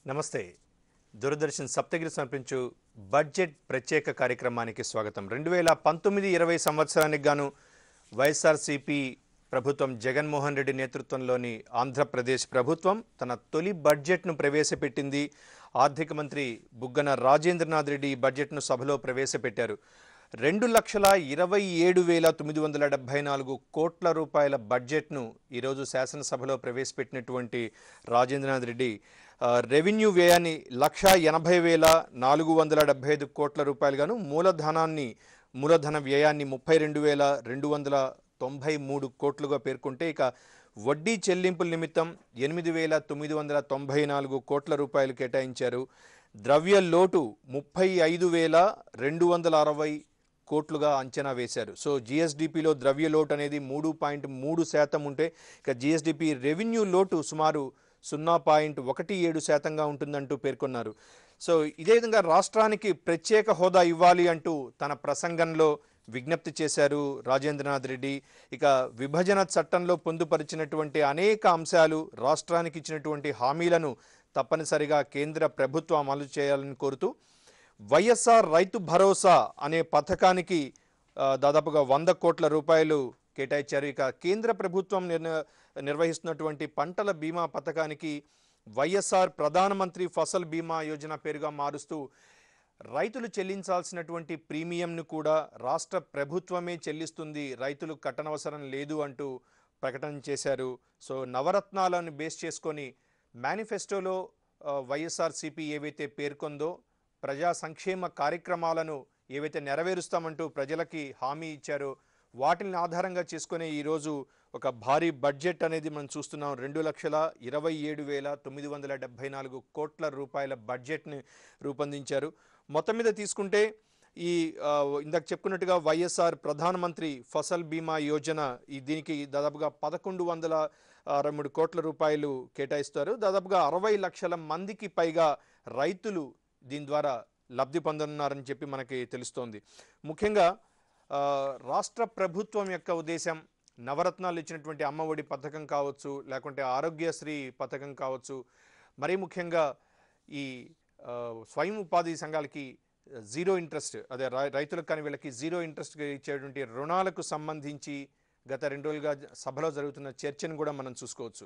నమస్తే దూరదర్శన్ సప్తగిరి సమర్పించు బడ్జెట్ ప్రత్యేక కార్యక్రమానికి స్వాగతం రెండు వేల పంతొమ్మిది ఇరవై సంవత్సరానికి గాను వైఎస్ఆర్సీపీ ప్రభుత్వం జగన్మోహన్ రెడ్డి నేతృత్వంలోని ఆంధ్రప్రదేశ్ ప్రభుత్వం తన తొలి బడ్జెట్ను ప్రవేశపెట్టింది ఆర్థిక మంత్రి బుగ్గన రాజేంద్రనాథ్ రెడ్డి ఈ బడ్జెట్ను సభలో ప్రవేశపెట్టారు రెండు లక్షల ఇరవై ఏడు వేల తొమ్మిది వందల డెబ్బై నాలుగు కోట్ల రూపాయల బడ్జెట్ను ఈరోజు శాసనసభలో ప్రవేశపెట్టినటువంటి రాజేంద్రనాథ్ రెడ్డి ఆ, రెవెన్యూ వ్యయాన్ని లక్ష ఎనభై వేల నాలుగు వందల డెబ్బై ఐదు కోట్ల రూపాయలుగాను మూలధనాన్ని మూలధన వ్యయాన్ని ముప్పై రెండు వేల రెండు వందల తొంభై మూడు కోట్లుగా పేర్కొంటే ఇక వడ్డీ చెల్లింపుల నిమిత్తం ఎనిమిది వేల తొమ్మిది వందల తొంభై నాలుగు కోట్ల రూపాయలు కేటాయించారు ద్రవ్య లోటు ముప్పై ఐదు వేల రెండు వందల అరవై కోట్లుగా అంచనా వేశారు సో జిఎస్డిపిలో ద్రవ్య లోటు అనేది మూడు పాయింట్ మూడు శాతం ఉంటే ఇక జిఎస్డిపి రెవెన్యూ లోటు సుమారు సున్నా పాయింట్ ఒకటి ఏడు శాతంగా ఉంటుందంటూ పేర్కొన్నారు సో ఇదే విధంగా రాష్ట్రానికి ప్రత్యేక హోదా ఇవ్వాలి అంటూ తన ప్రసంగంలో విజ్ఞప్తి చేశారు రాజేంద్రనాథ్ రెడ్డి ఇక విభజన చట్టంలో పొందుపరిచినటువంటి అనేక అంశాలు రాష్ట్రానికి ఇచ్చినటువంటి హామీలను తప్పనిసరిగా కేంద్ర ప్రభుత్వం అమలు చేయాలని కోరుతూ వైఎస్ఆర్ రైతు భరోసా అనే పథకానికి ఆ, దాదాపుగా వంద కోట్ల రూపాయలు కేటాయించారు ఇక కేంద్ర ప్రభుత్వం నిర్ణ నిర్వహిస్తున్నటువంటి పంటల బీమా పథకానికి వైఎస్ఆర్ ప్రధానమంత్రి ఫసల్ బీమా యోజన పేరుగా మారుస్తూ రైతులు చెల్లించాల్సినటువంటి ప్రీమియంను కూడా రాష్ట్ర ప్రభుత్వమే చెల్లిస్తుంది రైతులు కట్టనవసరం లేదు అంటూ ప్రకటన చేశారు సో నవరత్నాలను బేస్ చేసుకొని మేనిఫెస్టోలో ఆ, వైఎస్ఆర్సీపీ ఏవైతే పేర్కొందో ప్రజా సంక్షేమ కార్యక్రమాలను ఏవైతే నెరవేరుస్తామంటూ ప్రజలకి హామీ ఇచ్చారో వాటిని ఆధారంగా చేసుకునే ఈరోజు ఒక భారీ బడ్జెట్ అనేది మనం చూస్తున్నాం రెండు లక్షల ఇరవై ఏడు వేల తొమ్మిది వందల డెబ్బై నాలుగు కోట్ల రూపాయల బడ్జెట్ని రూపొందించారు మొత్తం మీద తీసుకుంటే ఈ ఆ, ఇందాక చెప్పుకున్నట్టుగా వైఎస్ఆర్ ప్రధానమంత్రి ఫసల్ బీమా యోజన ఈ దీనికి దాదాపుగా పదకొండు వందల అరవై మూడు కోట్ల రూపాయలు కేటాయిస్తారు దాదాపుగా అరవై లక్షల మందికి పైగా రైతులు దీని ద్వారా లబ్ధి పొందనున్నారని చెప్పి మనకి తెలుస్తోంది ముఖ్యంగా ఆ, రాష్ట్ర ప్రభుత్వం యొక్క ఉద్దేశం నవరత్నాలు ఇచ్చినటువంటి అమ్మఒడి పథకం కావచ్చు లేకుంటే ఆరోగ్యశ్రీ పథకం కావచ్చు మరీ ముఖ్యంగా ఈ ఆ, స్వయం ఉపాధి సంఘాలకి జీరో ఇంట్రెస్ట్ అదే రై- రైతులకు కానీ వీళ్ళకి జీరో ఇంట్రెస్ట్ ఇచ్చేటువంటి రుణాలకు సంబంధించి గత రెండు రోజులుగా సభలో జరుగుతున్న చర్చను కూడా మనం చూసుకోవచ్చు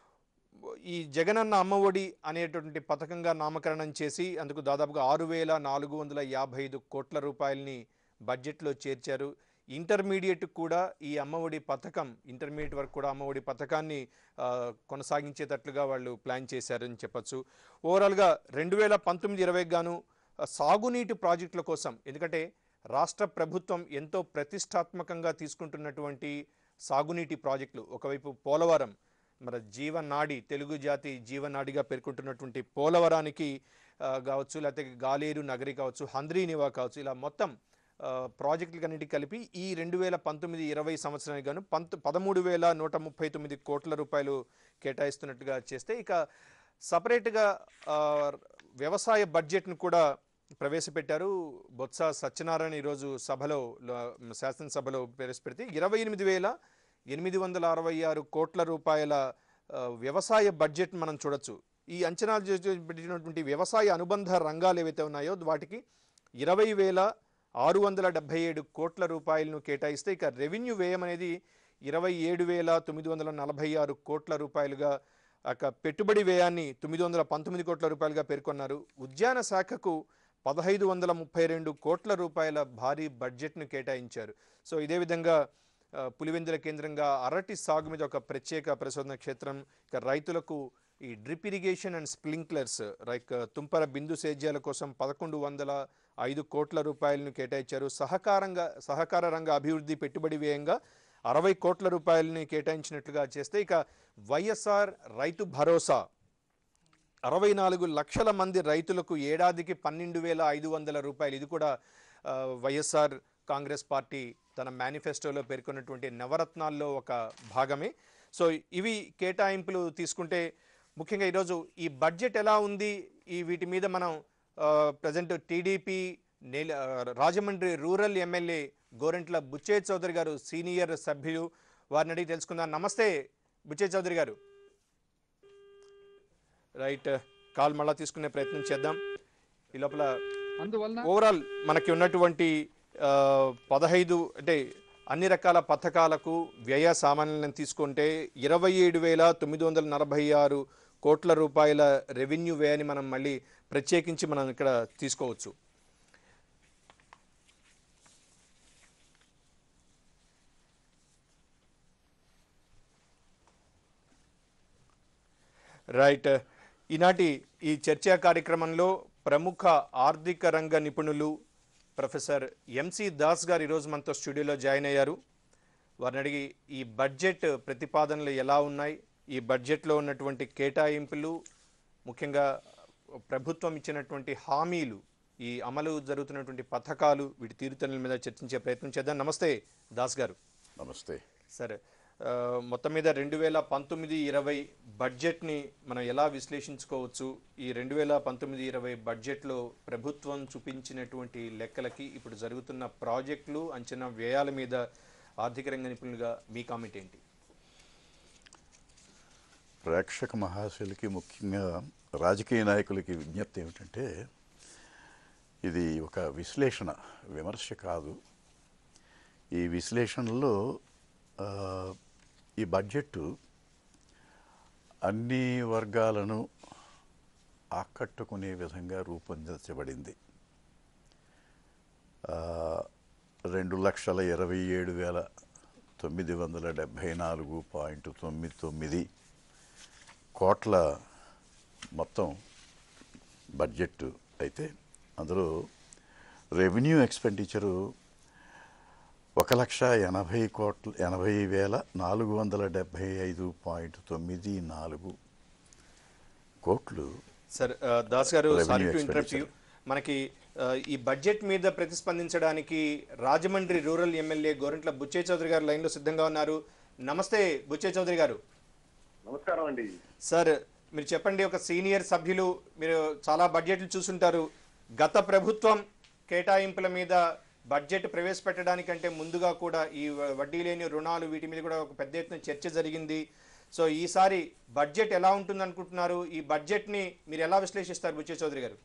ఈ జగనన్న అమ్మఒడి అనేటువంటి పథకంగా నామకరణం చేసి అందుకు దాదాపుగా ఆరు వేల నాలుగు వందల యాభై ఐదు కోట్ల రూపాయలని బడ్జెట్లో చేర్చారు ఇంటర్మీడియట్ కూడా ఈ అమ్మఒడి పథకం ఇంటర్మీడియట్ వరకు కూడా అమ్మఒడి పథకాన్ని ఆ, కొనసాగించేటట్లుగా వాళ్ళు ప్లాన్ చేశారని చెప్పొచ్చు ఓవరాల్గా రెండు వేల పంతొమ్మిది ఇరవై గాను ఆ, సాగునీటి ప్రాజెక్టుల కోసం ఎందుకంటే రాష్ట్ర ప్రభుత్వం ఎంతో ప్రతిష్టాత్మకంగా తీసుకుంటున్నటువంటి సాగునీటి ప్రాజెక్టులు ఒకవైపు పోలవరం మన జీవనాడి తెలుగు జాతి జీవనాడిగా పేర్కొంటున్నటువంటి పోలవరానికి ఆ, కావచ్చు లేకపోతే గాలేరు నగరి కావచ్చు హంద్రీనివా కావచ్చు ఇలా మొత్తం ఆ, ప్రాజెక్టులకన్నిటికీ కలిపి ఈ రెండు వేల పంతొమ్మిది ఇరవై సంవత్సరానికి గాను పంత పదమూడు వేల నూట ముప్పై తొమ్మిది కోట్ల రూపాయలు కేటాయిస్తున్నట్టుగా చేస్తే ఇక సపరేట్గా ఆ, వ్యవసాయ బడ్జెట్ను కూడా ప్రవేశపెట్టారు బొత్స సత్యనారాయణ ఈరోజు సభలో ల- శాసనసభలో ప్రవేశపెడితే ఇరవై ఎనిమిది వేల ఎనిమిది వందల అరవై ఆరు కోట్ల రూపాయల ఆ, వ్యవసాయ బడ్జెట్ మనం చూడొచ్చు ఈ అంచనాలు చేసి పెట్టినటువంటి వ్యవసాయ అనుబంధ రంగాలు ఏవైతే ఉన్నాయో వాటికి ఇరవై వేల ఆరు వందల డెబ్బై ఏడు కోట్ల రూపాయలను కేటాయిస్తే ఇక రెవెన్యూ వ్యయం అనేది ఇరవై ఏడు వేల తొమ్మిది వందల నలభై ఆరు కోట్ల రూపాయలుగా అక పెట్టుబడి వ్యయాన్ని తొమ్మిది వందల పంతొమ్మిది కోట్ల రూపాయలుగా పేర్కొన్నారు ఉద్యాన శాఖకు పదహైదు వందల ముప్పై రెండు కోట్ల రూపాయల భారీ బడ్జెట్ను కేటాయించారు సో ఇదే విధంగా ఆ, పులివెందుల కేంద్రంగా అరటి సాగు మీద ఒక ప్రత్యేక పరిశోధన క్షేత్రం ఇక రైతులకు ఈ drip irrigation and sprinklers like తుంపర బిందు సేద్యాల కోసం పదకొండు వందల ఐదు కోట్ల రూపాయలను కేటాయించారు సహకారంగా సహకార రంగ అభివృద్ధి పెట్టుబడి వ్యయంగా అరవై కోట్ల రూపాయలని కేటాయించినట్లుగా చేస్తే ఇక వైఎస్ఆర్ రైతు భరోసా అరవై నాలుగు లక్షల మంది రైతులకు ఏడాదికి పన్నెండు వేల ఐదు వందల రూపాయలు ఇది కూడా ఆ, వైఎస్ఆర్ కాంగ్రెస్ పార్టీ తన మేనిఫెస్టోలో పేర్కొన్నటువంటి నవరత్నాల్లో ఒక భాగమే సో ఇవి కేటాయింపులు తీసుకుంటే ముఖ్యంగా ఈరోజు ఈ బడ్జెట్ ఎలా ఉంది ఈ వీటి మీద మనం ప్రజెంట్ టీడీపీ నేల ఆ, రాజమండ్రి రూరల్ ఎమ్మెల్యే గోరెంట్ల బుచ్చయ్య చౌదరి గారు సీనియర్ సభ్యులు వారిని అడిగి తెలుసుకుందాం నమస్తే బుచ్చయ్య చౌదరి గారు రైట్ కాల్ మళ్ళా తీసుకునే ప్రయత్నం చేద్దాం ఈ లోపల అందువలన ఓవరాల్ మనకి ఉన్నటువంటి ఆ, పదహైదు అంటే అన్ని రకాల పథకాలకు వ్యయ సామాన్యాలను తీసుకుంటే ఇరవై ఏడు వేల తొమ్మిది వందల నలభై ఆరు కోట్ల రూపాయల రెవెన్యూ వ్యయాన్ని మనం మళ్ళీ ప్రత్యేకించి మనం ఇక్కడ తీసుకోవచ్చు రైట్ ఈనాటి ఈ చర్చా కార్యక్రమంలో ప్రముఖ ఆర్థిక రంగ నిపుణులు ప్రొఫెసర్ ఎంసి దాస్ గారు ఈరోజు మనతో స్టూడియోలో జాయిన్ అయ్యారు వారిని అడిగి ఈ బడ్జెట్ ప్రతిపాదనలు ఎలా ఉన్నాయి ఈ బడ్జెట్లో ఉన్నటువంటి కేటాయింపులు ముఖ్యంగా ప్రభుత్వం ఇచ్చినటువంటి హామీలు ఈ అమలు జరుగుతున్నటువంటి పథకాలు వీటి తీరుతెన్నుల మీద చర్చించే ప్రయత్నం చేద్దాం నమస్తే దాస్ గారు నమస్తే సరే ఆ, మొత్తం మీద రెండు వేల పంతొమ్మిది ఇరవై బడ్జెట్ని మనం ఎలా విశ్లేషించుకోవచ్చు ఈ రెండు వేల పంతొమ్మిది ఇరవై బడ్జెట్లో ప్రభుత్వం చూపించినటువంటి లెక్కలకి ఇప్పుడు జరుగుతున్న ప్రాజెక్టులు అంచనా వ్యయాల మీద ఆర్థిక రంగ నిపుణులుగా మీ కామెంట్ ఏంటి ప్రేక్షక మహాశయులకి ముఖ్యంగా రాజకీయ నాయకులకి విజ్ఞప్తి ఏమిటంటే ఇది ఒక విశ్లేషణ విమర్శ కాదు ఈ విశ్లేషణలో ఆ, ఈ బడ్జెట్ అన్ని వర్గాలను ఆకట్టుకునే విధంగా రూపొందించబడింది ఆ, రెండు లక్షల ఇరవై ఏడు వేల తొమ్మిది వందల డెబ్భై నాలుగు పాయింట్ తొమ్మిది తొమ్మిది కోట్ల మొత్తం బడ్జెట్ అయితే అందులో రెవెన్యూ ఎక్స్పెండిచరు ఒక లక్ష ఎనభై కోట్ల ఎనభై వేల నాలుగు వందల డెబ్భై ఐదు పాయింట్ తొమ్మిది నాలుగు కోట్లు సార్ ఆ, దాస్ గారు Revenue sorry to interrupt you expenditure. మనకి ఆ, ఈ బడ్జెట్ మీద ప్రతిస్పందించడానికి రాజమండ్రి రూరల్ ఎమ్మెల్యే గోరంట్ల బుచ్చే చౌదరి గారు లైన్లో సిద్ధంగా ఉన్నారు నమస్తే బుచ్చే చౌదరి గారు నమస్కారం అండి సార్ మీరు చెప్పండి ఒక సీనియర్ సభ్యులు మీరు చాలా బడ్జెట్లు చూసుంటారు గత ప్రభుత్వం కేటాయింపుల మీద బడ్జెట్ ప్రవేశపెట్టడానికంటే ముందుగా కూడా ఈ వ- వడ్డీ లేని రుణాలు వీటి మీద కూడా ఒక పెద్ద ఎత్తున చర్చ జరిగింది సో ఈసారి బడ్జెట్ ఎలా ఉంటుంది అనుకుంటున్నారు ఈ బడ్జెట్ని మీరు ఎలా విశ్లేషిస్తారు బుచ్చే చౌదరి గారు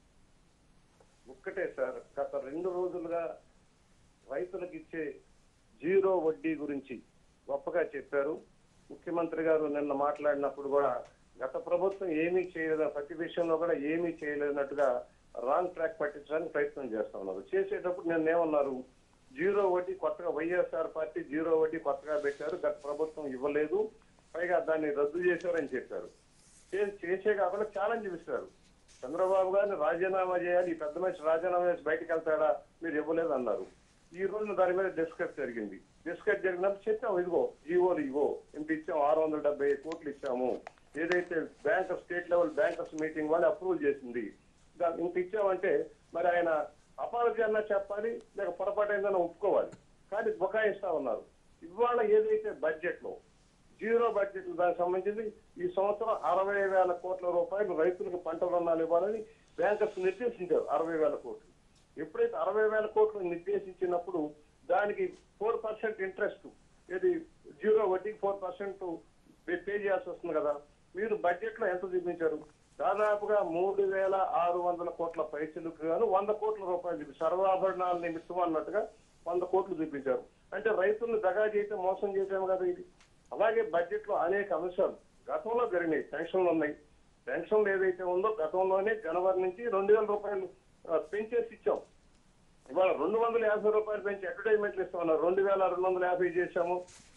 ఒక్కటే సార్ గత రెండు రోజులుగా రైతులకు ఇచ్చే జీరో వడ్డీ గురించి గొప్పగా చెప్పారు ముఖ్యమంత్రి గారు నిన్న మాట్లాడినప్పుడు కూడా గత ప్రభుత్వం ఏమీ చేయలేదు ప్రతి విషయంలో కూడా ఏమీ చేయలేనట్టుగా రాంగ్ ట్రాక్ పట్టించడానికి ప్రయత్నం చేస్తా ఉన్నారు చేసేటప్పుడు నిన్న ఏమన్నారు జీరో వడ్డీ కొత్తగా వైఎస్ఆర్ పార్టీ జీరో వడ్డీ కొత్తగా పెట్టారు గత ప్రభుత్వం ఇవ్వలేదు పైగా దాన్ని రద్దు చేశారని చెప్పారు చే- చేసే కాకుండా ఛాలెంజ్ ఇస్తారు చంద్రబాబు గారిని రాజీనామా చేయాలి ఈ పెద్ద మనిషి రాజీనామా చేసి బయటకు వెళ్తాడా మీరు ఇవ్వలేదు అన్నారు ఈ రోజు దాని మీద డిస్కస్ జరిగింది డిస్కస్ జరిగినప్పుడు చెప్పాము ఇదిగో జీవోలు ఇగో ఇంత ఇచ్చాము ఆరు వందల డెబ్బై ఐదు కోట్లు ఇచ్చాము ఏదైతే banker state level bankers meeting వాళ్ళు అప్రూవల్ చేసింది దాన్ని ఇంత ఇచ్చామంటే మరి ఆయన అపాలజీ అన్నా చెప్పాలి లేక పొరపాటు అయిందన్నా ఒప్పుకోవాలి కానీ బుకాయిస్తా ఉన్నారు ఇవాళ ఏదైతే బడ్జెట్ లో జీరో బడ్జెట్ దానికి సంబంధించి ఈ సంవత్సరం అరవై వేల కోట్ల రూపాయలు రైతులకు పంట రుణాలు ఇవ్వాలని బ్యాంకర్స్ నిర్దేశించారు అరవై వేల కోట్లు ఎప్పుడైతే అరవై వేల కోట్లు నిర్దేశించినప్పుడు దానికి ఫోర్ పర్సెంట్ ఇంట్రెస్ట్ ఇది జీరో వడ్డీకి ఫోర్ పర్సెంట్ పే చేయాల్సి వస్తుంది కదా మీరు బడ్జెట్ లో ఎంత చూపించారు దాదాపుగా మూడు వేల ఆరు వందల కోట్ల పైసలకు గాను వంద కోట్ల రూపాయలు చూపి సర్వాభరణాల నిమిత్తం అన్నట్టుగా వంద కోట్లు చూపించారు అంటే రైతులను దగా చేయటం మోసం చేయటం కదా ఇది అలాగే బడ్జెట్ లో అనేక అంశాలు గతంలో జరిగినాయి పెన్షన్లు ఉన్నాయి పెన్షన్లు ఏదైతే ఉందో గతంలోనే జనవరి నుంచి రెండు వేల రూపాయలు ఆ, పెంచేసి ఇచ్చాం ఇవాళ రెండు వందల యాభై రూపాయలు పెంచి అడ్వర్టైజ్మెంట్లు ఇస్తామన్నారు రెండు వేల రెండు వందల యాభై చేశాము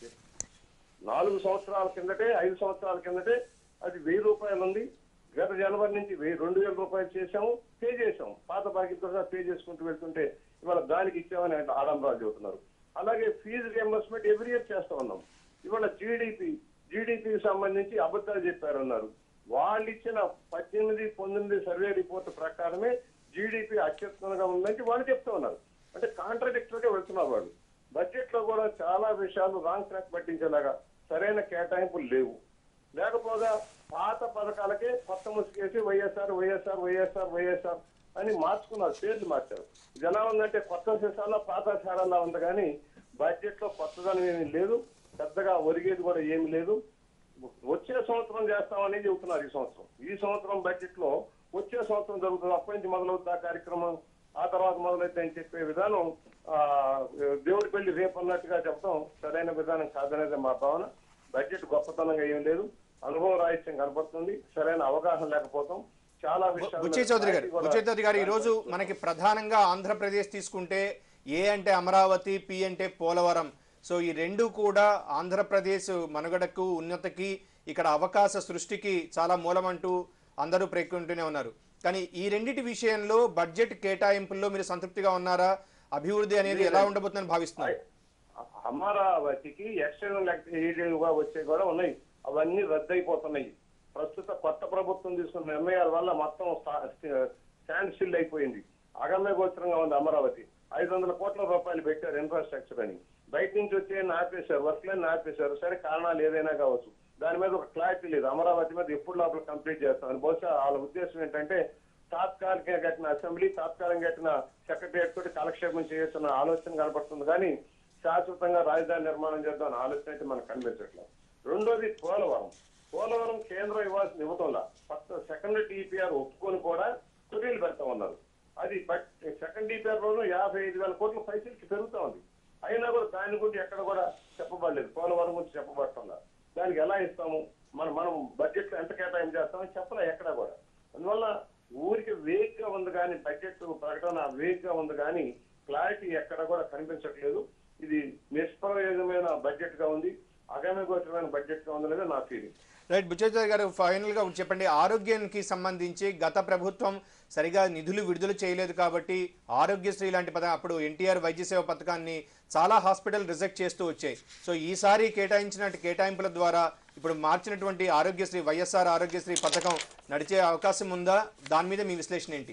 నాలుగు సంవత్సరాల కిందటే ఐదు సంవత్సరాల కిందటే అది వెయ్యి రూపాయలు ఉంది గత జనవరి నుంచి వెయ్యి రెండు వేల రూపాయలు చేశాము పే చేశాము పాత బాకీ కూడా పే చేసుకుంటూ వెళ్తుంటే ఇవాళ దానికి ఇచ్చామని ఆయన ఆడంబరాలు చెబుతున్నారు అలాగే ఫీజు రియంబర్స్మెంట్ ఎవ్రీ ఇయర్ చేస్తా ఉన్నాం ఇవాళ జీడిపి జీడిపికి సంబంధించి అబద్ధాలు చెప్పారన్నారు వాళ్ళు ఇచ్చిన పద్దెనిమిది పంతొమ్మిది సర్వే రిపోర్ట్ ప్రకారమే జీడిపి అత్యుత్తమంగా ఉందని వాళ్ళు చెప్తా ఉన్నారు అంటే కాంట్రడిక్టరీ గా వెళ్తున్నారు వాళ్ళు బడ్జెట్ లో కూడా చాలా విషయాలు రాంగ్ ట్రాక్ పట్టించేలాగా సరైన కేటాయింపులు లేవు లేకపోగా పాత పథకాలకే కొత్త ముసుగేసి వైఎస్ఆర్ వైఎస్ఆర్ వైఎస్ఆర్ వైఎస్ఆర్ అని మార్చుకున్నారు పేర్లు మార్చారు ఇది ఎలా ఉందంటే కొత్త శిశాల పాత శాలలా ఉంది కానీ బడ్జెట్ లో కొత్తదనం ఏమీ లేదు పెద్దగా ఒరిగేది కూడా ఏమీ లేదు వచ్చే సంవత్సరం చేస్తామని చెబుతున్నారు ఈ సంవత్సరం ఈ సంవత్సరం బడ్జెట్ లో వచ్చే సంవత్సరం జరుగుతుంది అప్పటి నుంచి మొదలవుతుంది ఆ కార్యక్రమం ఆ తర్వాత మొదలైతే అని చెప్పే విధానం ఆ దేవుడి పెళ్లి రేపు అన్నట్టుగా చెప్పడం సరైన విధానం కాదనేది మా భావన బడ్జెట్ గొప్పతనంగా ఏం లేదు అనుభవ రాహిత్యం కనపడుతుంది సరైన అవగాహన లేకపోవడం చాలా విషయాలు బుచ్చయ్య చౌదరి గారు బుచ్చయ్య చౌదరి గారు ఈరోజు మనకి ప్రధానంగా ఆంధ్రప్రదేశ్ తీసుకుంటే ఏ అంటే అమరావతి పి అంటే పోలవరం సో ఈ రెండు కూడా ఆంధ్రప్రదేశ్ మనుగడకు ఉన్నతికి ఇక్కడ అవకాశ సృష్టికి చాలా మూలమంటూ అందరూ పేర్కొంటూనే ఉన్నారు కానీ ఈ రెండిటి విషయంలో బడ్జెట్ కేటాయింపుల్లో మీరు సంతృప్తిగా ఉన్నారా అభివృద్ధి అనేది ఎలా ఉండబోతుందని భావిస్తున్నారు అమరావతికి ఎక్స్టర్నల్ గా వచ్చే కూడా ఉన్నాయి అవన్నీ రద్దయిపోతున్నాయి ప్రస్తుత కొత్త ప్రభుత్వం తీసుకున్న నిర్ణయాల వల్ల మొత్తం స్టాండ్ స్టిల్ అయిపోయింది అగమ్య గోచరంగా ఉంది అమరావతి ఐదు వందల కోట్ల రూపాయలు పెట్టారు ఇన్ఫ్రాస్ట్రక్చర్ అని బయట నుంచి వచ్చే ఆపేశారు వర్క్లన్నీ ఆపేశారు సరే కారణాలు ఏదైనా కావచ్చు దాని మీద ఒక క్లారిటీ లేదు అమరావతి మీద ఎప్పుడు లోపల కంప్లీట్ చేస్తామని బహుశా వాళ్ళ ఉద్దేశం ఏంటంటే తాత్కాలికంగా కట్టిన అసెంబ్లీ తాత్కాలికంగా కట్టిన సెక్రటరియట్ తోటి కాలక్షేపం చేస్తున్న ఆలోచన కనపడుతుంది కానీ శాశ్వతంగా రాజధాని నిర్మాణం చేద్దాం ఆలోచన అయితే మనకు కనిపించట్లేదు రెండోది పోలవరం పోలవరం కేంద్రం ఇవ్వాల్సిన ఇవ్వటంలా ఫస్ట్ సెకండ్ టీపీఆర్ ఒప్పుకొని కూడా చర్యలు పెడతా ఉన్నారు అది బట్ సెకండ్ టీపీఆర్ లోను యాభై ఐదు వేల కోట్ల పైసలకి పెరుగుతా ఉంది అయినా కూడా దాని గురించి ఎక్కడ కూడా చెప్పబడలేదు పోలవరం గురించి చెప్పబడుతుందా దానికి ఎలా ఇస్తాము మనం మనం బడ్జెట్ లో ఎంత కేటాయింపు చేస్తామని చెప్పలే ఎక్కడ కూడా అందువల్ల ఊరికి వేగ్ గా ఉంది కానీ బడ్జెట్ ప్రకటన వేగ్ గా ఉంది కానీ క్లారిటీ ఎక్కడ కూడా కనిపించట్లేదు ఇది నిష్ప్రయోజనమైన బడ్జెట్ గా ఉంది అగమ్య గోచరమైన బడ్జెట్ గా ఉందనేది నా ఫీలింగ్ రైట్ బుచ్చయ్య గారు ఫైనల్ గా ఒకటి చెప్పండి ఆరోగ్యానికి సంబంధించి గత ప్రభుత్వం సరిగా నిధులు విడుదల చేయలేదు కాబట్టి ఆరోగ్యశ్రీ లాంటి పథకం అప్పుడు ఎన్టీఆర్ వైద్య సేవ పథకాన్ని చాలా హాస్పిటల్ రిజెక్ట్ చేస్తూ వచ్చాయి సో ఈసారి కేటాయించినట్టు కేటాయింపుల ద్వారా ఇప్పుడు మార్చినటువంటి ఆరోగ్యశ్రీ వైఎస్ఆర్ ఆరోగ్యశ్రీ పథకం నడిచే అవకాశం ఉందా దాని మీద మీ విశ్లేషణ ఏంటి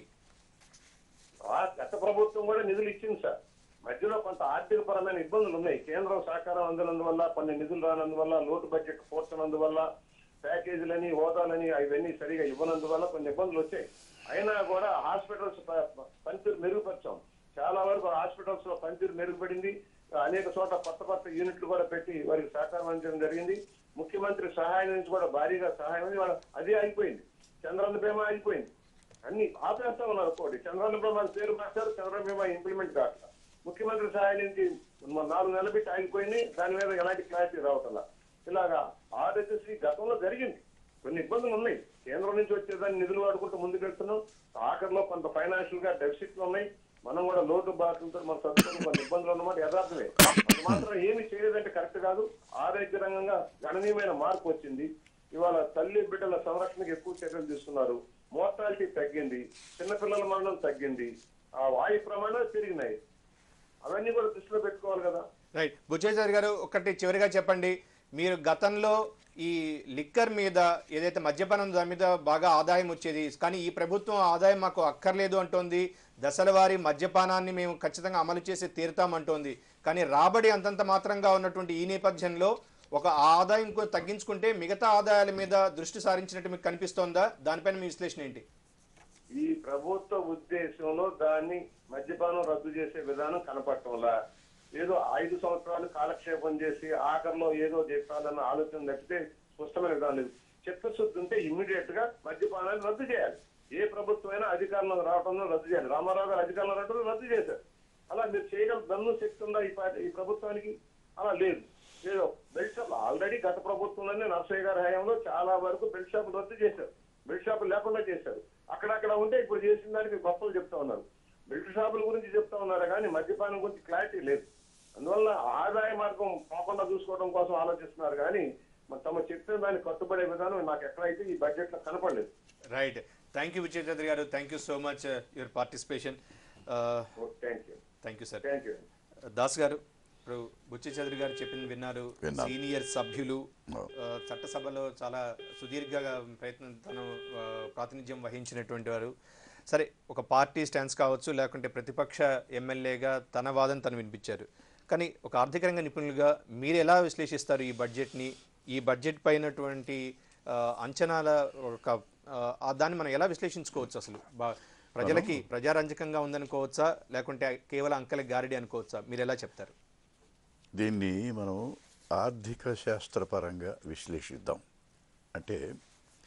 ఆ గత ప్రభుత్వం కూడా నిధులు ఇచ్చింది సార్ మధ్యలో కొంత ఆర్థిక పరమైన ఇబ్బందులు ఉన్నాయి కేంద్రం సహకారం అందనందువల్ల కొన్ని నిధులు రానందువల్ల లోటు బడ్జెట్ పోర్చనందువల్ల ప్యాకేజీలని హోదాలని అవన్నీ సరిగా ఇవ్వనందువల్ల కొన్ని ఇబ్బందులు వచ్చాయి అయినా కూడా హాస్పిటల్స్ ప- ప- పనితీరు మెరుగుపరిచాం చాలా వరకు హాస్పిటల్స్ లో పనితీరు మెరుగుపడింది అనేక చోట్ల కొత్త కొత్త యూనిట్లు కూడా పెట్టి వారికి సహకారం అందించడం జరిగింది ముఖ్యమంత్రి సహాయం నుంచి కూడా భారీగా సహాయం ఉంది వాళ్ళ అదే అయిపోయింది చంద్రన్న బీమా అయిపోయింది అన్ని ఆపేస్తా ఉన్నారు కోటి చంద్రన్న బీమా పేరు మార్చారు చంద్రన్న బీమా ఇంప్లిమెంట్ కావట్లా ముఖ్యమంత్రి సహాయం నుంచి మన నాలుగు నెలలు పెట్టి ఆగిపోయింది దాని మీద ఎలాంటి క్లారిటీ రావట్లా ఇలాగా ఆరోగ్యశ్రీ గతంలో జరిగింది కొన్ని ఇబ్బందులు ఉన్నాయి కేంద్రం నుంచి వచ్చేదాన్ని నిధులు వాడుకుంటూ ముందుకు వెళ్తున్నాం ఆఖరిలో కొంత ఫైనాన్షియల్ గా డెఫిసిట్లు ఉన్నాయి మనం కూడా లోటు బాటులతో మనం సర్దుకొని కొన్ని ఇబ్బందులు ఉన్నమాట యథార్థమే అది మాత్రం ఏమి చేయలేదంటే కరెక్ట్ కాదు ఆరోగ్య రంగంగా గణనీయమైన మార్పు వచ్చింది ఇవాళ తల్లి బిడ్డల సంరక్షణకు ఎక్కువ చర్యలు తీసుకున్నారు మోర్టాలిటీ తగ్గింది చిన్నపిల్లల మరణం తగ్గింది ఆ వాయు ప్రమాణాలు పెరిగినాయి అవన్నీ కూడా దృష్టిలో పెట్టుకోవాలి కదా రైట్ బుచ్చేశ్వర్ గారు ఒకటి చివరిగా చెప్పండి మీరు గతంలో ఈ లిక్కర్ మీద ఏదైతే మద్యపానం దాని మీద బాగా ఆదాయం వచ్చేది కానీ ఈ ప్రభుత్వం ఆదాయం మాకు అక్కర్లేదు అంటోంది దశల వారీ మద్యపానాన్ని మేము ఖచ్చితంగా అమలు చేసి తీరుతామంటోంది కానీ రాబడి అంతంత మాత్రంగా ఉన్నటువంటి ఈ నేపథ్యంలో ఒక ఆదాయం కొ- తగ్గించుకుంటే మిగతా ఆదాయాల మీద దృష్టి సారించినట్టు మీకు కనిపిస్తోందా దానిపైన మీ విశ్లేషణ ఏంటి ఈ ప్రభుత్వ ఉద్దేశంలో దాన్ని మద్యపానం రద్దు చేసే విధానం కనపడటంలా ఏదో ఐదు సంవత్సరాలు కాలక్షేపం చేసి ఆఖరిలో ఏదో చెప్పాలన్న ఆలోచన తప్పితే స్పష్టమైన విధానం లేదు చిత్తశుద్ధి ఉంటే ఇమ్మీడియట్ గా మద్యపానాన్ని రద్దు చేయాలి ఏ ప్రభుత్వం అయినా అధికారంలో రావడంలో రద్దు చేయాలి రామారావు గారు అధికారంలో రావడంలో రద్దు చేశారు అలా మీరు చేయగల దన్ను శక్తి ఉందా ఈ పార్టీ ఈ ప్రభుత్వానికి అలా లేదు ఏదో బెల్ట్ షాప్ ఆల్రెడీ గత ప్రభుత్వంలోనే నర్సయ్య గారి హయాంలో చాలా వరకు బెల్ట్ షాపులు రద్దు చేశారు బెల్ట్ షాపులు లేకుండా చేశారు అక్కడక్కడ ఉంటే ఇప్పుడు చేసిన దానికి గొప్పలు చెప్తా ఉన్నారు బెల్ట్ షాపుల గురించి చెప్తా ఉన్నారు కానీ మద్యపానం గురించి క్లారిటీ లేదు అందువల్ల ఆదాయ మార్గం పోకుండా చూసుకోవడం కోసం ఆలోచిస్తున్నారు కానీ మరి తమ చెప్పిన దాన్ని కట్టుబడే విధానం నాకు ఎక్కడైతే ఈ బడ్జెట్ లో కనపడలేదు right thank you Vijay Chowdary గారు thank you so much your participation thank you thank you sir thank you Das గారు ఇప్పుడు బుచ్చి చౌదరి గారు చెప్పింది విన్నారు విన్నాను. సీనియర్ సభ్యులు అవును. ఆ, చట్టసభలో చాలా సుదీర్ఘ ప్రయత్నం తను ఆ, ప్రాతినిధ్యం వహించినటువంటి వారు సరే ఒక పార్టీ స్టాన్స్ కావచ్చు లేకుంటే ప్రతిపక్ష ఎమ్మెల్యేగా తన వాదన తను వినిపించారు కానీ ఒక ఆర్థిక రంగ నిపుణులుగా మీరు ఎలా విశ్లేషిస్తారు ఈ బడ్జెట్ని ఈ బడ్జెట్ పైనటువంటి ఆ, అంచనాల ఒక ఆ, ఆ దాన్ని మనం ఎలా విశ్లేషించుకోవచ్చు అసలు బా ప్రజలకి ప్రజారంజకంగా ఉందనుకోవచ్చా లేకుంటే కేవలం అంకెల గారిడి అనుకోవచ్చా మీరు ఎలా చెప్తారు దీన్ని మనం ఆర్థిక శాస్త్రపరంగా విశ్లేషిద్దాం అంటే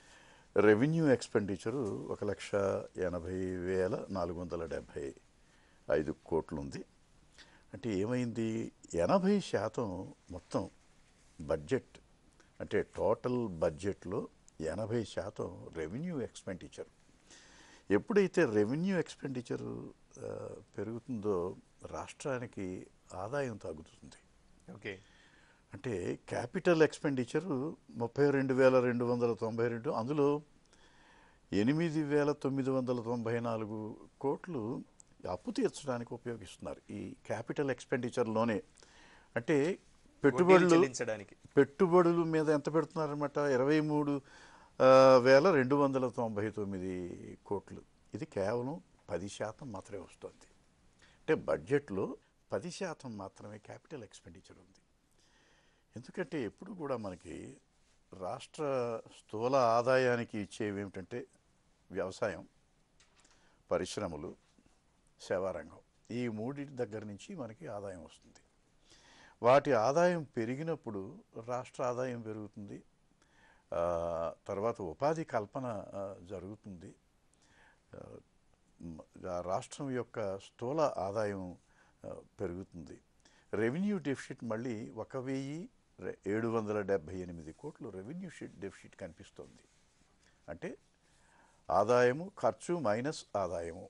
రెవెన్యూ ఎక్స్పెండిచరు ఒక లక్ష ఎనభై వేల నాలుగు వందల డెబ్భై ఐదు కోట్లు ఉంది అంటే ఏమైంది ఎనభై శాతం మొత్తం బడ్జెట్ అంటే టోటల్ బడ్జెట్లో ఎనభై శాతం రెవెన్యూ ఎక్స్పెండిచర్ ఎప్పుడైతే రెవెన్యూ ఎక్స్పెండిచర్ పెరుగుతుందో రాష్ట్రానికి ఆదాయం తగ్గుతుంది ఓకే అంటే క్యాపిటల్ ఎక్స్పెండిచరు ముప్పై రెండు వేల రెండు వందల తొంభై రెండు అందులో ఎనిమిది వేల తొమ్మిది వందల తొంభై నాలుగు కోట్లు అప్పు తీర్చడానికి ఉపయోగిస్తున్నారు ఈ క్యాపిటల్ ఎక్స్పెండిచర్లోనే అంటే వడ్డీలు పెట్టుబడులు చెల్లించడానికి పెట్టుబడుల మీద ఎంత పెడుతున్నారనమాట ఇరవై మూడు ఆ, వేల రెండు వందల తొంభై తొమ్మిది కోట్లు ఇది కేవలం పది శాతం మాత్రమే వస్తుంది అంటే బడ్జెట్లో పది శాతం మాత్రమే క్యాపిటల్ ఎక్స్పెండిచర్ ఉంది ఎందుకంటే ఎప్పుడు కూడా మనకి రాష్ట్ర స్థూల ఆదాయానికి ఇచ్చేవి ఏమిటంటే వ్యవసాయం పరిశ్రమలు సేవారంగం ఈ మూడింటి దగ్గర నుంచి మనకి ఆదాయం వస్తుంది వాటి ఆదాయం పెరిగినప్పుడు రాష్ట్ర ఆదాయం పెరుగుతుంది ఆ, తర్వాత ఉపాధి కల్పన ఆ, జరుగుతుంది ఆ, మ- ఆ రాష్ట్రం యొక్క స్థూల ఆదాయం ఆ, పెరుగుతుంది రెవెన్యూ డెఫిసిట్ మళ్ళీ ఒక వెయ్యి రె- ఏడు వందల డెబ్భై ఎనిమిది కోట్లు రెవెన్యూ షీట్ డెఫిసిట్ కనిపిస్తోంది అంటే ఆదాయము ఖర్చు మైనస్ ఆదాయము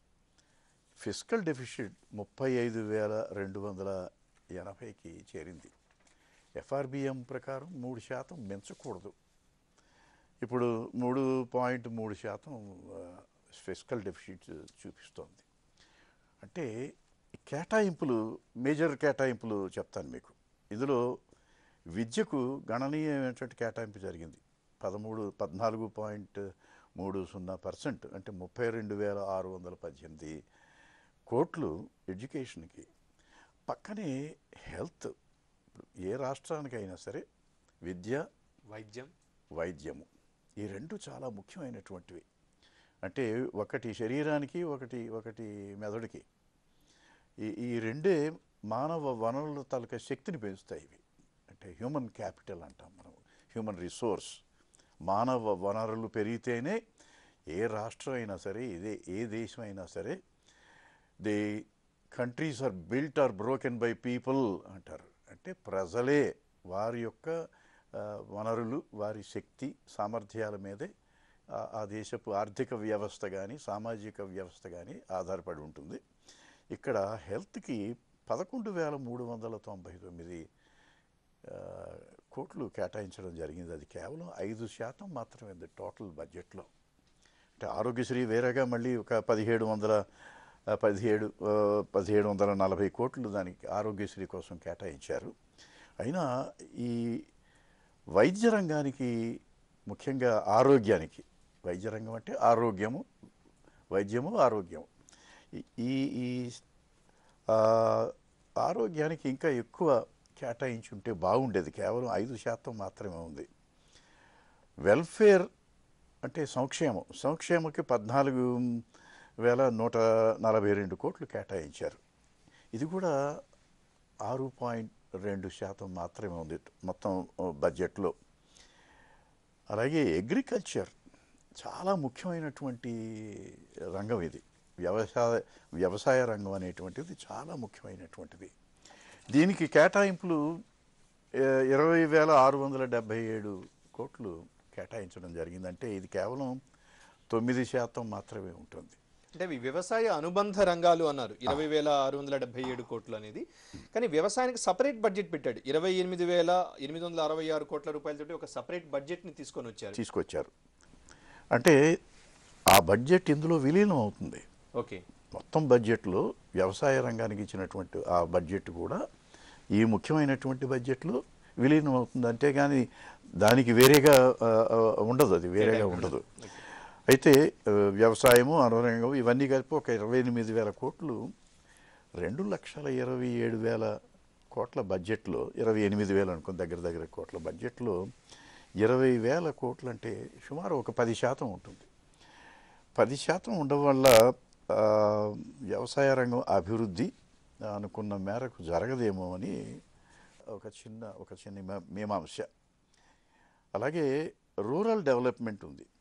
ఫిజికల్ డెఫిసిట్ ముప్పై ఐదు వేల రెండు వందల ఎనభైకి చేరింది ఎఫ్ఆర్బిఎం ప్రకారం మూడు శాతం మించకూడదు ఇప్పుడు మూడు పాయింట్ మూడు శాతం ఫిజికల్ డెఫిసిట్ చూపిస్తోంది అంటే ఈ కేటాయింపులు మేజర్ కేటాయింపులు చెప్తాను మీకు ఇందులో విద్యకు గణనీయమైనటువంటి కేటాయింపు జరిగింది పదమూడు పద్నాలుగు పాయింట్ మూడు సున్నా పర్సెంట్ అంటే ముప్పై రెండు వేల ఆరు వందల పద్దెనిమిది కోట్లు ఎడ్యుకేషన్కి పక్కనే హెల్త్ ఇప్పుడు ఏ రాష్ట్రానికైనా సరే విద్య వైద్యం వైద్యము ఈ రెండు చాలా ముఖ్యమైనటువంటివి అంటే ఒకటి శరీరానికి ఒకటి ఒకటి మెదడుకి ఈ ఈ రెండే మానవ వనరుల తాలూకా శక్తిని పెంచుతాయి ఇవి అంటే హ్యూమన్ క్యాపిటల్ అంటాం మనం హ్యూమన్ రిసోర్స్ మానవ వనరులు పెరిగితేనే ఏ రాష్ట్రం అయినా సరే ఇదే ఏ దేశం అయినా సరే the countries are built or broken by people అంటారు అంటే ప్రజలే వారి యొక్క ఆ, వనరులు వారి శక్తి సామర్థ్యాల మీదే ఆ- ఆ దేశపు ఆర్థిక వ్యవస్థ కానీ సామాజిక వ్యవస్థ కానీ ఆధారపడి ఉంటుంది ఇక్కడ హెల్త్కి పదకొండు వేల మూడు వందల తొంభై తొమ్మిది ఆ, కోట్లు కేటాయించడం జరిగింది అది కేవలం ఐదు శాతం మాత్రమే ఉంది టోటల్ బడ్జెట్లో అంటే ఆరోగ్యశ్రీ వేరేగా మళ్ళీ ఒక పదిహేడు వందల ఆ, పదిహేడు ఆ, పదిహేడు వందల నలభై కోట్లు దానికి ఆరోగ్యశ్రీ కోసం కేటాయించారు అయినా ఈ వైద్య రంగానికి ముఖ్యంగా ఆరోగ్యానికి వైద్య రంగం అంటే ఆరోగ్యము వైద్యము ఆరోగ్యము ఈ- ఈ ఈ ఆ, ఆరోగ్యానికి ఇంకా ఎక్కువ కేటాయించి ఉంటే బాగుండేది కేవలం ఐదు శాతం మాత్రమే ఉంది వెల్ఫేర్ అంటే సంక్షేమం సంక్షేమకి పద్నాలుగు వేల నూట నలభై రెండు కోట్లు కేటాయించారు ఇది కూడా ఆరు పాయింట్ రెండు శాతం మాత్రమే ఉంది మొత్తం బడ్జెట్లో అలాగే అగ్రికల్చర్ చాలా ముఖ్యమైనటువంటి రంగం ఇది వ్యవసాయ వ్యవసాయ రంగం అనేటువంటిది చాలా ముఖ్యమైనటువంటిది దీనికి కేటాయింపులు ఏ, ఇరవై వేల ఆరు వందల డెబ్భై ఏడు కోట్లు కేటాయించడం జరిగిందంటే ఇది కేవలం తొమ్మిది శాతం మాత్రమే ఉంటుంది అంటే ఇవి వ్యవసాయ అనుబంధ రంగాలు అన్నారు ఇరవై వేల ఆరు వందల డెబ్బై ఏడు కోట్లు అనేది కానీ వ్యవసాయానికి సపరేట్ బడ్జెట్ పెట్టాడు ఇరవై ఎనిమిది వేల ఎనిమిది వందల అరవై ఆరు కోట్ల రూపాయలతోటి ఒక సపరేట్ బడ్జెట్ని తీసుకొని వచ్చారు తీసుకొచ్చారు అంటే ఆ బడ్జెట్ ఇందులో విలీనం అవుతుంది ఓకే మొత్తం బడ్జెట్లో వ్యవసాయ రంగానికి ఇచ్చినటువంటి ఆ బడ్జెట్ కూడా ఈ ముఖ్యమైనటువంటి బడ్జెట్లో విలీనం అవుతుంది అంతేగాని దానికి వేరేగా ఆ, ఆ, ఉండదు అది వేరేగా ఉండదు అయితే ఆ, వ్యవసాయము అనురంగం ఇవన్నీ కలిపి ఒక ఇరవై ఎనిమిది వేల కోట్లు రెండు లక్షల ఇరవై ఏడు వేల కోట్ల బడ్జెట్లో ఇరవై ఎనిమిది వేలు అనుకో దగ్గర దగ్గర కోట్ల బడ్జెట్లో ఇరవై వేల కోట్లు అంటే సుమారు ఒక పది శాతం ఉంటుంది పది శాతం ఉండడం వల్ల ఆ, వ్యవసాయ రంగం అభివృద్ధి అనుకున్న మేరకు జరగదేమో అని ఒక చిన్న ఒక చిన్న మే- మీమాంస అలాగే రూరల్ డెవలప్మెంట్ ఉంది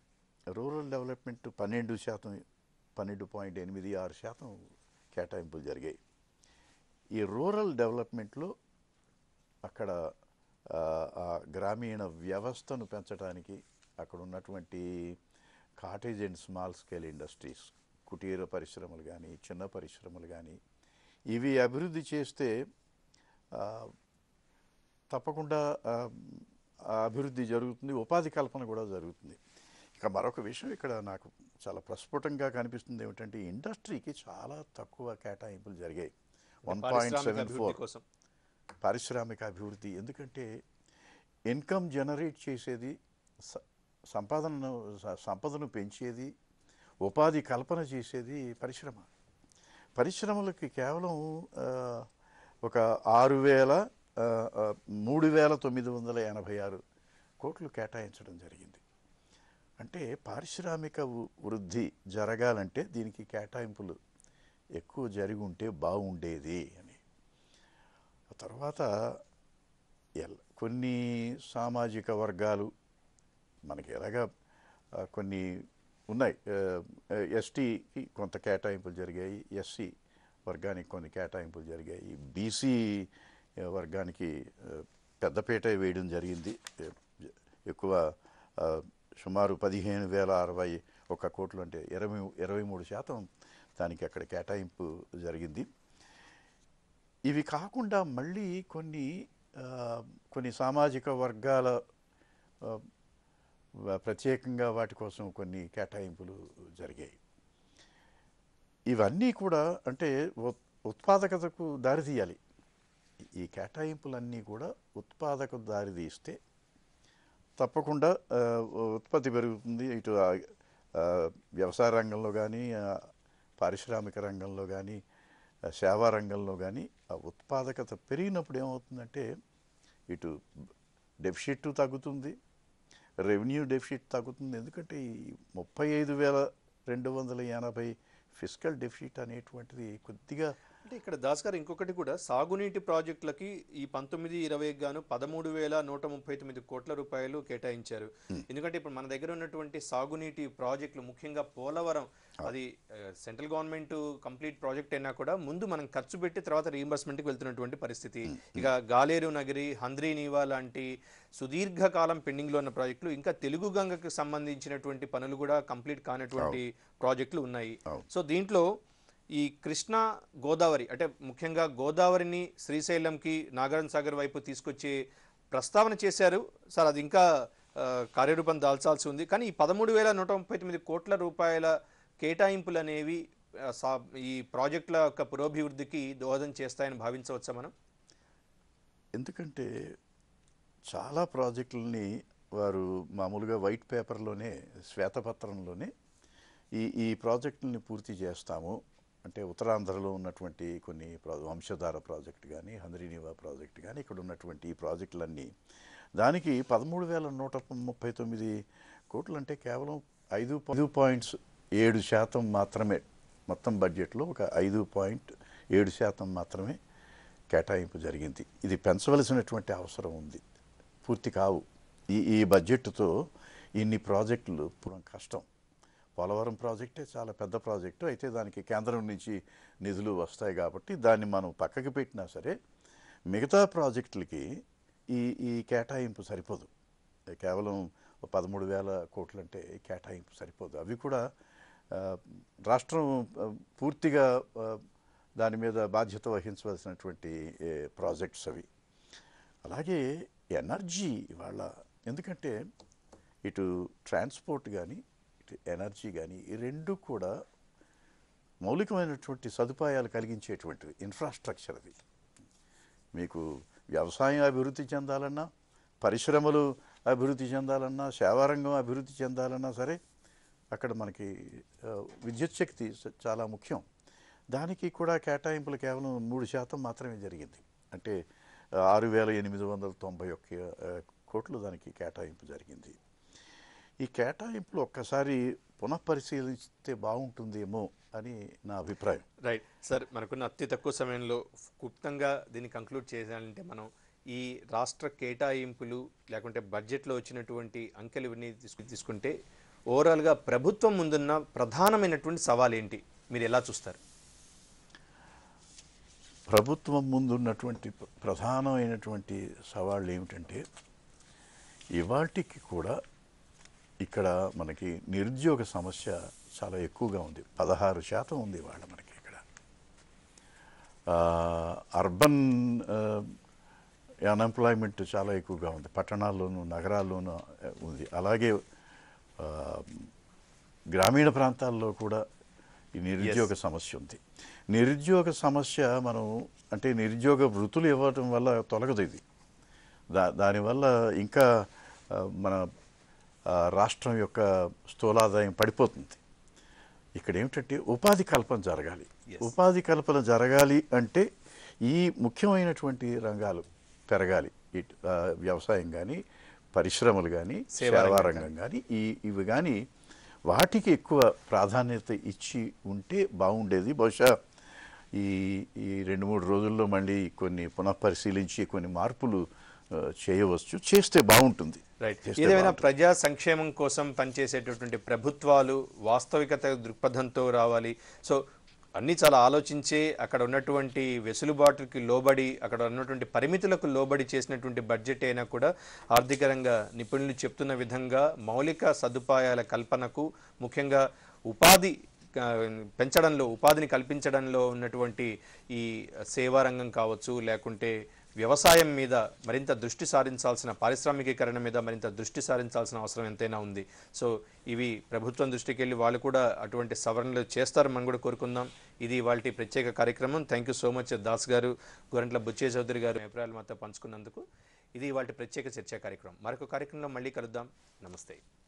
రూరల్ డెవలప్మెంట్ పన్నెండు శాతం పన్నెండు పాయింట్ ఎనిమిది ఆరు శాతం కేటాయింపులు జరిగాయి ఈ రూరల్ డెవలప్మెంట్లో అక్కడ ఆ, ఆ గ్రామీణ వ్యవస్థను పెంచడానికి అక్కడ ఉన్నటువంటి cottage and small scale industries కుటీర పరిశ్రమలు కానీ చిన్న పరిశ్రమలు కానీ ఇవి అభివృద్ధి చేస్తే ఆ, తప్పకుండా ఆ, ఆ అభివృద్ధి జరుగుతుంది ఉపాధి కల్పన కూడా జరుగుతుంది ఇక మరొక విషయం ఇక్కడ నాకు చాలా ప్రస్ఫుటంగా కనిపిస్తుంది ఏమిటంటే ఇండస్ట్రీకి చాలా తక్కువ కేటాయింపులు జరిగాయి వన్ పాయింట్ పారిశ్రామిక సెవెన్ అభివృద్ధి ఫోర్ కోసం పారిశ్రామిక అభివృద్ధి ఎందుకంటే ఇన్కమ్ జనరేట్ చేసేది స- సంపాదనను స- సంపదను పెంచేది ఉపాధి కల్పన చేసేది పరిశ్రమ పరిశ్రమలకి కేవలం ఆ, ఒక ఆరు వేల ఆ, ఆ, మూడు వేల తొమ్మిది వందల ఎనభై ఆరు కోట్లు కేటాయించడం జరిగింది అంటే పారిశ్రామిక వృ- వృద్ధి జరగాలంటే దీనికి కేటాయింపులు ఎక్కువ జరిగి ఉంటే బాగుండేది అని ఆ తర్వాత ఎల్ కొన్ని సామాజిక వర్గాలు మనకి ఎలాగా ఆ, కొన్ని ఉన్నాయి ఎస్టీకి కొంత కేటాయింపులు జరిగాయి ఎస్సీ వర్గానికి కొన్ని కేటాయింపులు జరిగాయి బీసీ వర్గానికి ఆ, పెద్దపీట వేయడం జరిగింది ఏ, ఎక్కువ ఆ, సుమారు పదిహేను వేల అరవై ఒక కోట్లు అంటే ఇరవై ఇరవై మూడు శాతం దానికి అక్కడ కేటాయింపు జరిగింది ఇవి కాకుండా మళ్ళీ కొన్ని ఆ, కొన్ని సామాజిక వర్గాల ఆ, వ- ప్రత్యేకంగా వాటి కోసం కొన్ని కేటాయింపులు జరిగాయి ఇవన్నీ కూడా అంటే ఉత్- ఉత్పాదకతకు దారితీయాలి ఈ కేటాయింపులన్నీ కూడా ఉత్పాదకత దారితీస్తే తప్పకుండా ఆ, ఉత్పత్తి పెరుగుతుంది ఇటు ఆ, ఆ, వ్యవసాయ రంగంలో కానీ ఆ, పారిశ్రామిక రంగంలో కానీ ఆ, సేవా రంగంలో కానీ ఆ ఉత్పాదకత పెరిగినప్పుడు ఏమవుతుందంటే ఇటు డెఫిసిట్ తగ్గుతుంది రెవెన్యూ డెఫిసిట్ తగ్గుతుంది ఎందుకంటే ఈ ముప్పై ఐదు వేల రెండు వందల ఎనభై ఫిజికల్ డెఫిసిట్ అనేటువంటిది కొద్దిగా అంటే ఇక్కడ దాస్ గారు ఇంకొకటి కూడా సాగునీటి ప్రాజెక్టులకి ఈ పంతొమ్మిది ఇరవై గాను పదమూడు వేల నూట ముప్పై తొమ్మిది కోట్ల రూపాయలు కేటాయించారు ఎందుకంటే ఇప్పుడు మన దగ్గర ఉన్నటువంటి సాగునీటి ప్రాజెక్టులు ముఖ్యంగా పోలవరం అది ఆ, సెంట్రల్ గవర్నమెంట్ కంప్లీట్ ప్రాజెక్ట్ అయినా కూడా ముందు మనం ఖర్చు పెట్టి తర్వాత రీఎంబర్స్మెంట్కి వెళ్తున్నటువంటి పరిస్థితి ఇక గాలేరు నగరి హంద్రీ నీవా లాంటి సుదీర్ఘకాలం పెండింగ్లో ఉన్న ప్రాజెక్టులు ఇంకా తెలుగు గంగకు సంబంధించినటువంటి పనులు కూడా కంప్లీట్ కానటువంటి ప్రాజెక్టులు ఉన్నాయి సో దీంట్లో ఈ కృష్ణా గోదావరి అంటే ముఖ్యంగా గోదావరిని శ్రీశైలంకి నాగార్జున సాగర్ వైపు తీసుకొచ్చే ప్రస్తావన చేశారు సార్ అది ఇంకా ఆ, కార్యరూపం దాల్చాల్సి ఉంది కానీ ఈ పదమూడు వేల నూట ముప్పై తొమ్మిది కోట్ల రూపాయల కేటాయింపులు అనేవి ఆ, సా- ఈ ప్రాజెక్టుల యొక్క పురోభివృద్ధికి దోహదం చేస్తాయని భావించవచ్చా మనం ఎందుకంటే చాలా ప్రాజెక్టులని వారు మామూలుగా వైట్ పేపర్లోనే శ్వేతపత్రంలోనే ఈ ఈ ప్రాజెక్టులని పూర్తి చేస్తాము అంటే ఉత్తరాంధ్రలో ఉన్నటువంటి కొన్ని ప్రా వంశధార ప్రాజెక్ట్ కానీ హంద్రీనివా ప్రాజెక్ట్ కానీ ఇక్కడ ఉన్నటువంటి ఈ ప్రాజెక్టులన్నీ దానికి పదమూడు వేల నూట ముప్పై తొమ్మిది కోట్లు అంటే కేవలం ఐదు ఐదు పాయింట్స్ ఏడు శాతం మాత్రమే మొత్తం బడ్జెట్లో ఒక ఐదు పాయింట్ ఏడు శాతం మాత్రమే కేటాయింపు జరిగింది ఇది పెంచవలసినటువంటి అవసరం ఉంది పూర్తి కావు ఈ ఈ బడ్జెట్తో ఇన్ని ప్రాజెక్టులు పూర్వం కష్టం పోలవరం ప్రాజెక్టే చాలా పెద్ద ప్రాజెక్టు అయితే దానికి కేంద్రం నుంచి నిధులు వస్తాయి కాబట్టి దాన్ని మనం పక్కకి పెట్టినా సరే మిగతా ప్రాజెక్టులకి ఈ ఈ కేటాయింపు సరిపోదు కేవలం పదమూడు వేల కోట్లు అంటే కేటాయింపు సరిపోదు అవి కూడా ఆ, రాష్ట్రం ఆ, పూర్తిగా ఆ, దాని మీద బాధ్యత వహించవలసినటువంటి ఏ, ప్రాజెక్ట్స్ అవి అలాగే ఎనర్జీ ఇవాళ ఎందుకంటే ఇటు ట్రాన్స్పోర్ట్ కానీ ఇటు ఎనర్జీ కానీ ఈ రెండు కూడా మౌలికమైనటువంటి సదుపాయాలు కలిగించేటువంటివి ఇన్ఫ్రాస్ట్రక్చర్ అది మీకు వ్యవసాయం అభివృద్ధి చెందాలన్నా పరిశ్రమలు అభివృద్ధి చెందాలన్నా సేవారంగం అభివృద్ధి చెందాలన్నా సరే అక్కడ మనకి ఆ, విద్యుత్ శక్తి స- చాలా ముఖ్యం దానికి కూడా కేటాయింపులు కేవలం మూడు శాతం మాత్రమే జరిగింది అంటే ఆ, ఆరు వేల ఎనిమిది వందల తొంభై ఒక్క ఆ, కోట్లు దానికి కేటాయింపు జరిగింది ఈ కేటాయింపులు ఒక్కసారి పునఃపరిశీలిస్తే బాగుంటుందేమో అని నా అభిప్రాయం రైట్ సార్ మనకున్న అతి తక్కువ సమయంలో క్లుప్తంగా దీన్ని కంక్లూడ్ చేయాలంటే మనం ఈ రాష్ట్ర కేటాయింపులు లేకుంటే బడ్జెట్లో వచ్చినటువంటి అంకెలు ఇవన్నీ తీసుకు తీసుకుంటే ఓవరాల్గా ప్రభుత్వం ముందున్న ప్రధానమైనటువంటి సవాల్ ఏంటి మీరు ఎలా చూస్తారు ప్రభుత్వం ముందున్నటువంటి ప్ర- ప్రధానమైనటువంటి సవాళ్ళు ఏమిటంటే ఇవాటికి కూడా ఇక్కడ మనకి నిరుద్యోగ సమస్య చాలా ఎక్కువగా ఉంది పదహారు శాతం ఉంది ఇవాళ మనకి ఇక్కడ ఆ, అర్బన్ అన్ఎంప్లాయ్మెంట్ చాలా ఎక్కువగా ఉంది పట్టణాల్లోనూ నగరాల్లోనూ ఆ, ఉంది అలాగే ఆ, గ్రామీణ ప్రాంతాల్లో కూడా ఈ నిరుద్యోగ సమస్య ఉంది నిరుద్యోగ సమస్య మనం అంటే నిరుద్యోగ వృత్తులు ఇవ్వటం వల్ల తొలగదు ఇది దా దానివల్ల ఇంకా ఆ, మన ఆ, రాష్ట్రం యొక్క స్థూలాదాయం పడిపోతుంది ఇక్కడ ఏమిటంటే ఉపాధి కల్పన జరగాలి Yes. ఉపాధి కల్పన జరగాలి అంటే ఈ ముఖ్యమైనటువంటి రంగాలు పెరగాలి ఇటు ఆ, వ్యవసాయం కానీ పరిశ్రమలు కానీ సేవా సేవా రంగం రంగం కానీ ఈ ఇవి కానీ వాటికి ఎక్కువ ప్రాధాన్యత ఇచ్చి ఉంటే బాగుండేది బహుశా ఈ ఈ రెండు మూడు రోజుల్లో మళ్ళీ కొన్ని పునఃపరిశీలించి కొన్ని మార్పులు ఆ, చేయవచ్చు చేస్తే బాగుంటుంది రైట్ చేస్తే ఏదేమైనా బాగుంటుంది. ప్రజా సంక్షేమం కోసం పనిచేసేటటువంటి ప్రభుత్వాలు వాస్తవికత దృక్పథంతో రావాలి సో అన్నీ చాలా ఆలోచించే అక్కడ ఉన్నటువంటి వెసులుబాటుకి లోబడి అక్కడ ఉన్నటువంటి పరిమితులకు లోబడి చేసినటువంటి బడ్జెట్ అయినా కూడా ఆర్థిక రంగ నిపుణులు చెప్తున్న విధంగా మౌలిక సదుపాయాల కల్పనకు ముఖ్యంగా ఉపాధి ఆ, పెంచడంలో ఉపాధిని కల్పించడంలో ఉన్నటువంటి ఈ సేవా రంగం కావచ్చు లేకుంటే వ్యవసాయం మీద మరింత దృష్టి సారించాల్సిన పారిశ్రామికీకరణ మీద మరింత దృష్టి సారించాల్సిన అవసరం ఎంతైనా ఉంది సో ఇవి ప్రభుత్వం దృష్టికి వెళ్ళి వాళ్ళు కూడా అటువంటి సవరణలు చేస్తారని మనం కూడా కోరుకుందాం ఇది వాళ్ళ ప్రత్యేక కార్యక్రమం thank you so much Das గారు గోరంట్ల బుచ్చే చౌదరి గారు అభిప్రాయాలు మాతో పంచుకున్నందుకు ఇది వాళ్ళ ప్రత్యేక చర్చా కార్యక్రమం మరొక కార్యక్రమంలో మళ్ళీ కలుద్దాం నమస్తే